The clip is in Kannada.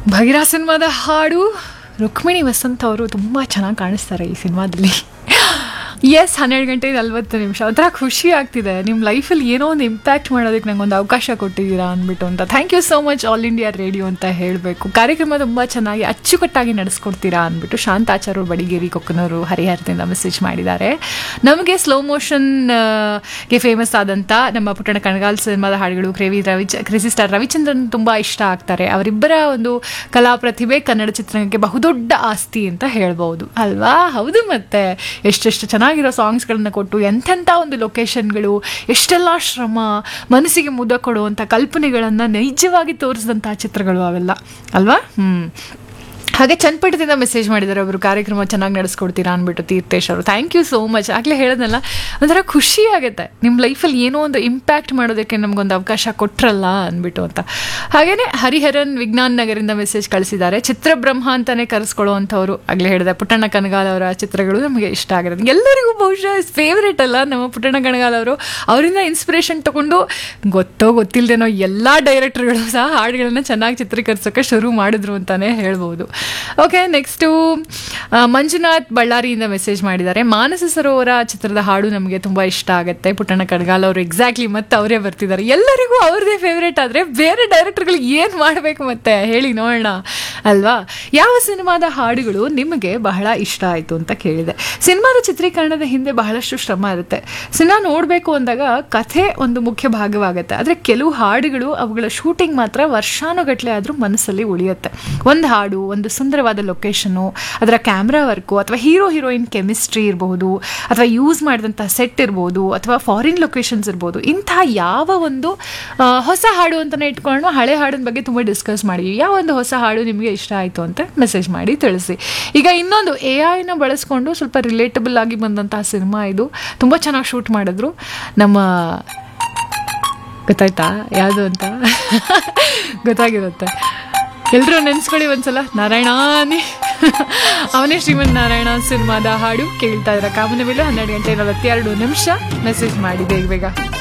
ಭಗೀರಾ ಸಿನಿಮಾದ ಹಾಡು ರುಕ್ಮಿಣಿ ವಸಂತ್ ಅವರು ತುಂಬ ಚೆನ್ನಾಗಿ ಕಾಣಿಸ್ತಾರೆ ಈ ಸಿನಿಮಾದಲ್ಲಿ ಎಸ್ ಹನ್ನೆರಡು ಗಂಟೆ ನಲ್ವತ್ತು ನಿಮಿಷ ಒಂಥರ ಖುಷಿ ಆಗ್ತಿದೆ ನಿಮ್ಮ ಲೈಫಲ್ಲಿ ಏನೋ ಒಂದು ಇಂಪ್ಯಾಕ್ಟ್ ಮಾಡೋದಕ್ಕೆ ನಂಗೆ ಒಂದು ಅವಕಾಶ ಕೊಟ್ಟಿದ್ದೀರಾ ಅಂದ್ಬಿಟ್ಟು ಅಂತ thank you so much all India radio ಅಂತ ಹೇಳಬೇಕು ಕಾರ್ಯಕ್ರಮ ತುಂಬ ಚೆನ್ನಾಗಿ ಅಚ್ಚುಕಟ್ಟಾಗಿ ನಡೆಸ್ಕೊಡ್ತೀರಾ ಅಂದ್ಬಿಟ್ಟು ಶಾಂತಾಚಾರ್ಯ ಬಡಿಗೇರಿ ಕೊಕ್ಕನೂರು ಹರಿಹರದಿಂದ ಮೆಸೇಜ್ ಮಾಡಿದ್ದಾರೆ ನಮಗೆ ಸ್ಲೋ ಮೋಷನ್ ಗೆ ಫೇಮಸ್ ಆದಂಥ ನಮ್ಮ ಪುಟ್ಟಣ ಕಣಗಾಲ್ ಸಿನಿಮಾದ ಹಾಡುಗಳು ಕ್ರೇವಿ ರವಿಚ ಕ್ರೇಸಿ ಸ್ಟಾರ್ ರವಿಚಂದ್ರನ್ ತುಂಬ ಇಷ್ಟ ಆಗ್ತಾರೆ ಅವರಿಬ್ಬರ ಒಂದು ಕಲಾ ಪ್ರತಿಭೆ ಕನ್ನಡ ಚಿತ್ರರಂಗಕ್ಕೆ ಬಹುದೊಡ್ಡ ಆಸ್ತಿ ಅಂತ ಹೇಳ್ಬೋದು ಅಲ್ವಾ ಹೌದು ಮತ್ತೆ ಎಷ್ಟೆಷ್ಟು ಚೆನ್ನಾಗಿರೋ ಸಾಂಗ್ಸ್ಗಳನ್ನ ಕೊಟ್ಟು ಎಂಥೆಂಥ ಒಂದು ಲೊಕೇಶನ್ಗಳು ಎಷ್ಟೆಲ್ಲ ಶ್ರಮ ಮನಸ್ಸಿಗೆ ಮುದ ಕೊಡುವಂಥ ಕಲ್ಪನೆಗಳನ್ನು ನೈಜವಾಗಿ ತೋರಿಸಿದಂಥ ಚಿತ್ರಗಳು ಅವೆಲ್ಲ ಅಲ್ವಾ ಹ್ಞೂ ಹಾಗೆ ಚನ್ನಪಟ್ಟಣದಿಂದ ಮೆಸೇಜ್ ಮಾಡಿದ್ದಾರೆ ಅವರು ಕಾರ್ಯಕ್ರಮ ಚೆನ್ನಾಗಿ ನಡೆಸ್ಕೊಡ್ತೀರಾ ಅಂದ್ಬಿಟ್ಟು ತೀರ್ಥೇಶ್ ಅವರು ಥ್ಯಾಂಕ್ ಯು ಸೋ ಮಚ್ ಆಗಲೇ ಹೇಳೋದಲ್ಲ ಒಂಥರ ಖುಷಿ ಆಗುತ್ತೆ ನಿಮ್ಮ ಲೈಫಲ್ಲಿ ಏನೋ ಒಂದು ಇಂಪ್ಯಾಕ್ಟ್ ಮಾಡೋದಕ್ಕೆ ನಮಗೊಂದು ಅವಕಾಶ ಕೊಟ್ರಲ್ಲ ಅಂದ್ಬಿಟ್ಟು ಅಂತ ಹಾಗೆಯೇ ಹರಿಹರನ್ ವಿಜ್ಞಾನ್ ನಗರಿಂದ ಮೆಸೇಜ್ ಕಳಿಸಿದ್ದಾರೆ ಚಿತ್ರಬ್ರಹ್ಮ ಅಂತಲೇ ಕರೆಸ್ಕೊಳ್ಳುವಂಥವ್ರು ಆಗಲೇ ಹೇಳಿದೆ ಪುಟ್ಟಣ್ಣ ಕನಗಾಲ್ ಅವರ ಚಿತ್ರಗಳು ನಮಗೆ ಇಷ್ಟ ಆಗಿರೋದು ಎಲ್ಲರಿಗೂ ಬಹುಶಃ ಫೇವ್ರೇಟ್ ಅಲ್ಲ ನಮ್ಮ ಪುಟ್ಟಣ್ಣ ಕನಗಾಲ್ ಅವರು ಅವರಿಂದ ಇನ್ಸ್ಪಿರೇಷನ್ ತಗೊಂಡು ಗೊತ್ತೋ ಗೊತ್ತಿಲ್ಲದೇನೋ ಎಲ್ಲ ಡೈರೆಕ್ಟರ್ಗಳು ಸಹ ಹಾಡುಗಳನ್ನು ಚೆನ್ನಾಗಿ ಚಿತ್ರೀಕರಿಸೋಕ್ಕೆ ಶುರು ಮಾಡಿದ್ರು ಅಂತಲೇ ಹೇಳ್ಬೋದು ಓಕೆ ನೆಕ್ಸ್ಟು ಮಂಜುನಾಥ್ ಬಳ್ಳಾರಿಯಿಂದ ಮೆಸೇಜ್ ಮಾಡಿದ್ದಾರೆ ಮಾನಸ ಸರೋವರ ಚಿತ್ರದ ಹಾಡು ನಮಗೆ ತುಂಬ ಇಷ್ಟ ಆಗುತ್ತೆ ಪುಟ್ಟಣ್ಣ ಕಡ್ಗಾಲ್ ಅವರು ಎಕ್ಸಾಕ್ಟ್ಲಿ ಮತ್ತೆ ಅವರೇ ಬರ್ತಿದ್ದಾರೆ ಎಲ್ಲರಿಗೂ ಅವ್ರದ್ದೇ ಫೇವ್ರೇಟ್ ಆದರೆ ಬೇರೆ ಡೈರೆಕ್ಟರ್ಗಳಿಗೆ ಏನು ಮಾಡಬೇಕು ಮತ್ತೆ ಹೇಳಿ ನೋಡೋಣ ಅಲ್ವಾ ಯಾವ ಸಿನಿಮಾದ ಹಾಡುಗಳು ನಿಮಗೆ ಬಹಳ ಇಷ್ಟ ಆಯಿತು ಅಂತ ಕೇಳಿದೆ ಸಿನಿಮಾದ ಚಿತ್ರೀಕರಣದ ಹಿಂದೆ ಬಹಳಷ್ಟು ಶ್ರಮ ಇರುತ್ತೆ ಸಿನಿಮಾ ನೋಡಬೇಕು ಅಂದಾಗ ಕಥೆ ಒಂದು ಮುಖ್ಯ ಭಾಗವಾಗುತ್ತೆ ಆದರೆ ಕೆಲವು ಹಾಡುಗಳು ಅವುಗಳ ಶೂಟಿಂಗ್ ಮಾತ್ರ ವರ್ಷಾನುಗಟ್ಟಲೆ ಆದರೂ ಮನಸ್ಸಲ್ಲಿ ಉಳಿಯುತ್ತೆ ಒಂದು ಹಾಡು ಒಂದು ಸುಂದರವಾದ ಲೊಕೇಶನು ಅದರ ಕ್ಯಾಮ್ರಾ ವರ್ಕು ಅಥವಾ ಹೀರೋ ಹೀರೋಯಿನ್ ಕೆಮಿಸ್ಟ್ರಿ ಇರಬಹುದು ಅಥವಾ ಯೂಸ್ ಮಾಡಿದಂಥ ಸೆಟ್ ಇರ್ಬೋದು ಅಥವಾ ಫಾರಿನ್ ಲೊಕೇಶನ್ಸ್ ಇರ್ಬೋದು ಇಂಥ ಯಾವ ಒಂದು ಆ, ಹೊಸ ಹಾಡು ಅಂತಲೇ ಇಟ್ಕೊಂಡು ಹಳೆ ಹಾಡಿನ ಬಗ್ಗೆ ತುಂಬ ಡಿಸ್ಕಸ್ ಮಾಡಿ ಯಾವ ಒಂದು ಹೊಸ ಹಾಡು ನಿಮಗೆ ಇಷ್ಟ ಆಯಿತು ಅಂತ ಮೆಸೇಜ್ ಮಾಡಿ ತಿಳಿಸಿ ಈಗ ಇನ್ನೊಂದು ಎ ಐನ ಬಳಸ್ಕೊಂಡು ಸ್ವಲ್ಪ ರಿಲೇಟಬಲ್ ಆಗಿ ಬಂದಂತಹ ಸಿನಿಮಾ ಇದು ತುಂಬ ಚೆನ್ನಾಗಿ ಶೂಟ್ ಮಾಡಿದ್ರು ನಮ್ಮ ಗೊತ್ತಾಯ್ತಾ ಯಾವುದು ಅಂತ ಗೊತ್ತಾಗಿರುತ್ತೆ ಎಲ್ಲರೂ ನೆನೆಸ್ಕೊಳ್ಳಿ ಒಂದ್ಸಲ ನಾರಾಯಣಾನೇ ಅವನೇ ಶ್ರೀಮಂತ್ ನಾರಾಯಣ ಸಿನಿಮಾದ ಹಾಡು ಕೇಳ್ತಾ ಇದ್ದಾರೆ ಕಾಮನ ಮೇಲೆ ಹನ್ನೆರಡು ಗಂಟೆ ನಲವತ್ತೆರಡು ನಿಮಿಷ ಮೆಸೇಜ್ ಮಾಡಿ ಬೇಗ ಬೇಗ